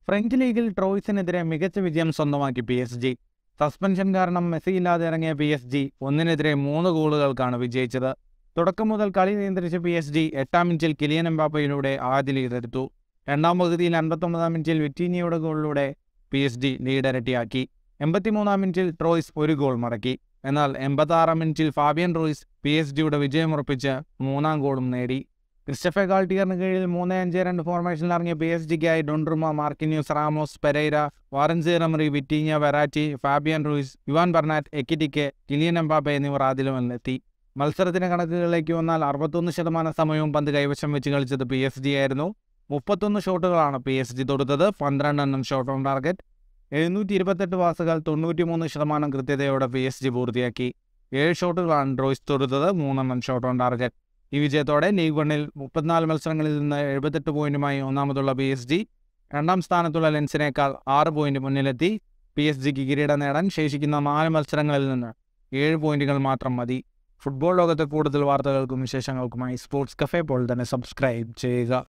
French ലീഗിൽ ട്രോയ്സിനെതിരെ മികച്ച വിജയം സ്വന്തമാക്കി പി എസ് ജി സസ്പെൻഷൻ കാരണം മെസ്സി ഇല്ലാതെ ഇറങ്ങിയ പി എസ് ജി ഒന്നിനെതിരെ മൂന്ന് ഗോളുകൾക്കാണ് വിജയിച്ചത് തുടക്കം മുതൽ കളി നിയന്ത്രിച്ച പി എസ് ജി എട്ടാം മിനിറ്റിൽ കിലിയൻ എംബാപ്പയിലൂടെ ആദ്യ ലീഡ് എടുത്തു രണ്ടാം പകുതിയിൽ അൻപത്തൊമ്പതാം മിനിറ്റിൽ വിറ്റീനിയുടെ ഗോളിലൂടെ പി എസ് ജി ലീഡ് ഇരട്ടിയാക്കി എൺപത്തിമൂന്നാം മിനിറ്റിൽ ട്രോയ്സ് ഒരു ഗോൾ മടക്കി എന്നാൽ എൺപത്താറാം മിനിറ്റിൽ ഫാബിയൻ റോയ്സ് പി എസ് ജിയുടെ വിജയമുറപ്പിച്ച് മൂന്നാം ഗോളും നേടി ക്രിസ്റ്റഫെ ഗാൾട്ടിയറിന് കീഴിൽ മൂന്ന് അഞ്ച് രണ്ട് ഫോർമേഷനിൽ ഇറങ്ങിയ പി എസ് ജിക്കായി ഡൊൺഡ്രുമ മാർക്കിന്യൂസ് റാമോസ് പെരൈര വാറൻസി റമറി Vitinha Verratti Fabian Ruiz Juan Bernat Ekitike Kylian Mbappe എന്നിവർ ആദ്യമെത്തി മത്സരത്തിന്റെ കണക്കുകളിലേക്ക് വന്നാൽ അറുപത്തൊന്ന് ശതമാനം സമയവും പന്ത് കൈവശം വെച്ച് കളിച്ചത് പി എസ് ജി ആയിരുന്നു മുപ്പത്തൊന്ന് ഷോട്ടുകളാണ് പി എസ് ജി തൊടുത്തത് പന്ത്രണ്ടെണ്ണം ഷോട്ട് ഓൺ ടാർഗറ്റ് എഴുന്നൂറ്റി ഇരുപത്തെട്ട് പാസുകൾ തൊണ്ണൂറ്റിമൂന്ന് ശതമാനം കൃത്യതയോടെ പി എസ് ജി പൂർത്തിയാക്കി ഏഴ് ഷോട്ടുകളാണ് ഡ്രോയ്സ് തൊടുത്തത് മൂന്നെണ്ണം ഷോട്ട് ഓൺ ടാർഗറ്റ് ഈ വിജയത്തോടെ ലീഗ് വണ്ണിൽ മുപ്പത്തിനാല് മത്സരങ്ങളിൽ നിന്ന് എഴുപത്തെട്ട് പോയിന്റുമായി ഒന്നാമതുള്ള പി എസ് ജി രണ്ടാം സ്ഥാനത്തുള്ള ലെൻസിനേക്കാൾ ആറ് പോയിന്റ് മുന്നിലെത്തി പി എസ് ജിക്ക് കിരീടം നേടാൻ ശേഷിക്കുന്ന നാല് മത്സരങ്ങളിൽ നിന്ന് ഏഴ് പോയിന്റുകൾ മാത്രം മതി ഫുട്ബോൾ ലോകത്തെ കൂടുതൽ വാർത്തകൾക്കും വിശേഷങ്ങൾക്കുമായി സ്പോർട്സ് കഫേ പോൾ തന്നെ സബ്സ്ക്രൈബ് ചെയ്യുക